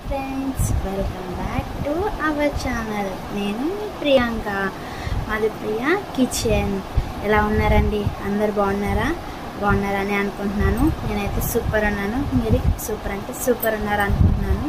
friends welcome back to our channel నేను మీ ప్రియాంక మాది ప్రియ కిచెన్ ఎలా ఉన్నారండి అందరు బాగున్నారా బాగున్నారని అనుకుంటున్నాను నేనైతే సూపర్ ఉన్నాను మీరు సూపర్ అంటే సూపర్ ఉన్నారు అనుకుంటున్నాను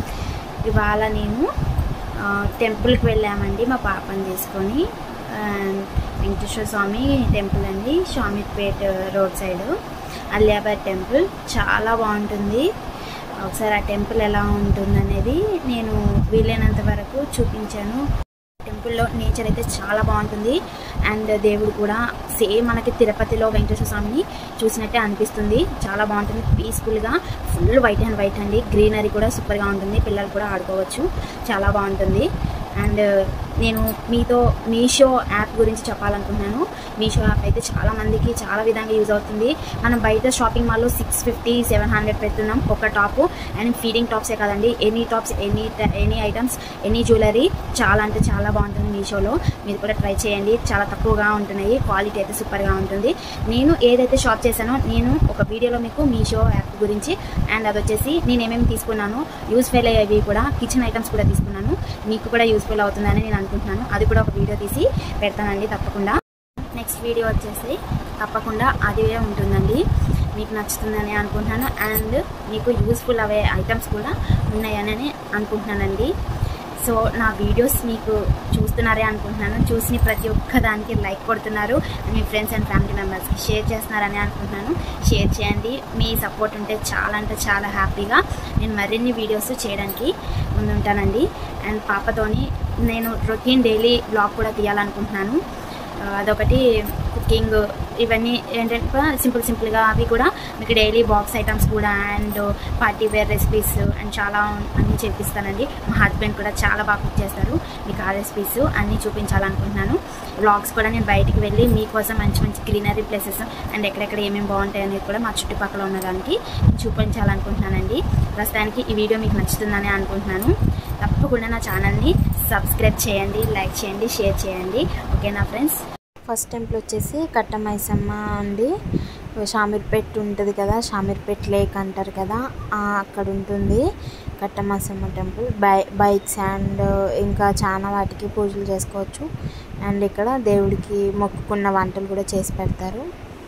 ఇవాళ నేను ఆ, టెంపుల్కి వెళ్ళామండి మా పాపని తీసుకొని ఆ, వెంకటేశ్వర స్వామి టెంపుల్ అండి Swamipet road side Aliyabad temple చాలా బాగుంటుంది ఒకసారి ఆ టెంపుల్ ఎలా ఉంటుంది అనేది నేను వీలైనంత వరకు చూపించాను టెంపుల్లో నేచర్ అయితే చాలా బాగుంటుంది అండ్ దేవుడు కూడా సేమ్ మనకి తిరుపతిలో వెంకటేశ్వర స్వామిని చూసినట్టే అనిపిస్తుంది చాలా బాగుంటుంది పీస్ఫుల్గా ఫుల్ వైట్ అండ్ వైట్ అండి గ్రీనరీ కూడా సూపర్గా ఉంటుంది పిల్లలు కూడా ఆడుకోవచ్చు చాలా బాగుంటుంది అండ్ నేను మీతో మీషో యాప్ గురించి చెప్పాలనుకుంటున్నాను మీషో యాప్ అయితే చాలా మందికి చాలా విధంగా యూజ్ అవుతుంది మనం బయట షాపింగ్ మాల్లో సిక్స్ ఫిఫ్టీ సెవెన్ హండ్రెడ్ పెడుతున్నాం ఒక టాప్ అండ్ ఫీడింగ్ టాప్సే కదండి any tops any any items any jewellery చాలా అంటే చాలా బాగుంటుంది మీషోలో మీరు కూడా ట్రై చేయండి చాలా తక్కువగా ఉంటున్నాయి క్వాలిటీ అయితే సూపర్గా ఉంటుంది నేను ఏదైతే షాప్ చేశానో నేను ఒక వీడియోలో మీకు మీషో యాప్ గురించి అండ్ అది వచ్చేసి నేను ఏమేమి తీసుకున్నాను యూస్ఫుల్ అయ్యేవి కూడా కిచెన్ ఐటమ్స్ కూడా తీసుకున్నాను మీకు కూడా యూస్ఫుల్ అవుతుందని నేను అనుకుంటున్నాను అది కూడా ఒక వీడియో తీసి పెడతానండి తప్పకుండా నెక్స్ట్ వీడియో వచ్చేసి తప్పకుండా అదే ఉంటుందండి మీకు నచ్చుతుందని అనుకుంటున్నాను అండ్ మీకు యూస్ఫుల్ అవే ఐటమ్స్ కూడా ఉన్నాయని అనుకుంటున్నానండి సో నా వీడియోస్ మీకు చూస్తున్నారే అనుకుంటున్నాను చూసిన ప్రతి ఒక్క దానికి లైక్ కొడుతున్నారు మీ ఫ్రెండ్స్ అండ్ ఫ్యామిలీ మెంబర్స్కి షేర్ చేస్తున్నారని అనుకుంటున్నాను షేర్ చేయండి మీ సపోర్ట్ ఉంటే చాలా అంటే చాలా హ్యాపీగా నేను మరిన్ని వీడియోస్ చేయడానికి ముందుంటానండి అండ్ పాపతోని నేను రొటీన్ డైలీ బ్లాగ్ కూడా తీయాలనుకుంటున్నాను ఆ, అదొకటి కుకింగ్ ఇవన్నీ ఏంటంటే సింపుల్ సింపుల్గా అవి కూడా మీకు డైలీ బాక్స్ ఐటమ్స్ కూడా and party wear recipes and చాలా అన్నీ చేపిస్తానండి మా హస్బెండ్ కూడా చాలా బాగా కుక్ చేస్తారు మీకు ఆ రెసిపీస్ అన్నీ చూపించాలనుకుంటున్నాను వ్లాగ్స్ కూడా నేను బయటికి వెళ్ళి మీకోసం మంచి మంచి గ్రీనరీ ప్లేసెస్ అండ్ ఎక్కడెక్కడ ఏమేమి బాగుంటాయి అనేది కూడా మా చుట్టుపక్కల ఉన్నదానికి చూపించాలనుకుంటున్నానండి ప్రస్తుతానికి ఈ వీడియో మీకు నచ్చుతుందని అనుకుంటున్నాను తప్పకుండా నా ఛానల్ని సబ్స్క్రైబ్ చేయండి లైక్ చేయండి షేర్ చేయండి ఓకేనా ఫ్రెండ్స్ ఫస్ట్ టెంపుల్ వచ్చేసి కట్టమైసమ్మ అండి షామీర్పేట్ ఉంటుంది కదా షామీర్పేట్ లేక్ అంటారు కదా ఆ, అక్కడ ఉంటుంది Kattamaisamma temple by bikes and ఇంకా చాలా వాటికి పూజలు చేసుకోవచ్చు అండ్ ఇక్కడ దేవుడికి మొక్కుకున్న వంటలు కూడా చేసి పెడతారు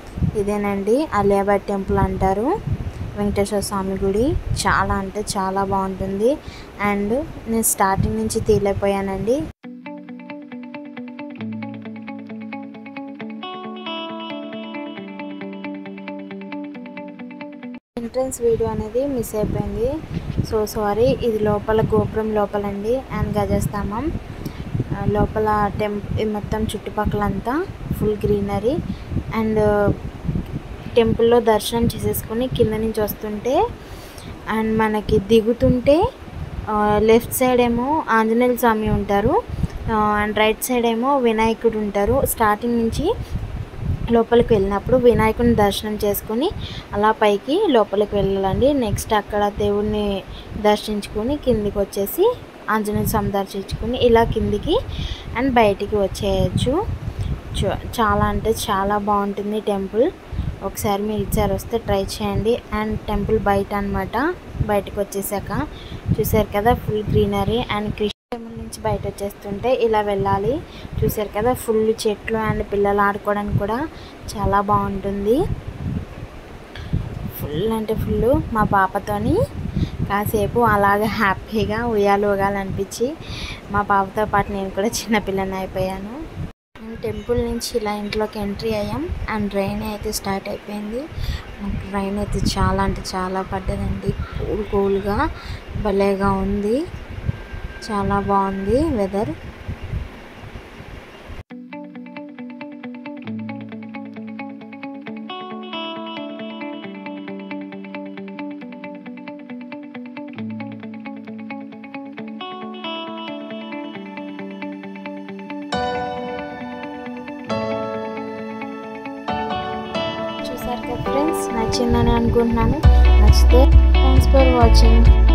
ఇదేనండి అలియాబాద్ టెంపుల్ అంటారు వెంకటేశ్వర స్వామి గుడి చాలా అంటే చాలా బాగుంటుంది అండ్ నేను స్టార్టింగ్ నుంచి తీయలేకపోయానండి ఎంట్రన్స్ వీడియో అనేది మిస్ అయిపోయింది సో సారీ ఇది లోపల గోపురం లోపలండి అండ్ గజస్తంభం ఆ, లోపల టెంప్ ఈ మొత్తం చుట్టుపక్కలంతా ఫుల్ గ్రీనరీ అండ్ టెంపుల్లో దర్శనం చేసేసుకుని కింద నుంచి వస్తుంటే అండ్ మనకి దిగుతుంటే లెఫ్ట్ సైడ్ ఏమో ఆంజనేయ స్వామి ఉంటారు అండ్ రైట్ సైడ్ ఏమో వినాయకుడు ఉంటారు స్టార్టింగ్ నుంచి లోపలికి వెళ్ళినప్పుడు వినాయకుని దర్శనం చేసుకుని అలా పైకి లోపలికి వెళ్ళాలండి నెక్స్ట్ అక్కడ దేవుణ్ణి దర్శించుకొని కిందికి వచ్చేసి ఆంజనేయ స్వామి దర్శించుకుని ఇలా కిందికి అండ్ బయటికి వచ్చేయచ్చు చ- చాలా అంటే చాలా బాగుంటుంది టెంపుల్ ఒకసారి మీరు ఇచ్చారు వస్తే ట్రై చేయండి అండ్ టెంపుల్ బయట అనమాట బయటకు వచ్చేసాక చూసారు కదా full greenery and Krishna temple నుంచి బయట వచ్చేస్తుంటే ఇలా వెళ్ళాలి చూసారు కదా ఫుల్ చెట్లు అండ్ పిల్లలు ఆడుకోవడానికి కూడా చాలా బాగుంటుంది ఫుల్ అంటే ఫుల్ మా పాపతోని కాసేపు అలాగే హ్యాపీగా ఉయ్యాలు ఊగాలనిపించి మా పాపతో పాటు నేను కూడా చిన్నపిల్లని అయిపోయాను టెంపుల్ నుంచి ఇలా ఇంట్లోకి ఎంట్రీ అయ్యాం అండ్ రైన్ అయితే స్టార్ట్ అయిపోయింది మనకు రైన్ అయితే చాలా అంటే చాలా పడ్డదండి కూల్ కూల్గా భలేగా ఉంది చాలా బాగుంది వెదర్ చూసారు కదా ఫ్రెండ్స్ నచ్చిందని అనుకుంటున్నాను నచ్చితే థ్యాంక్స్ ఫర్ వాచింగ్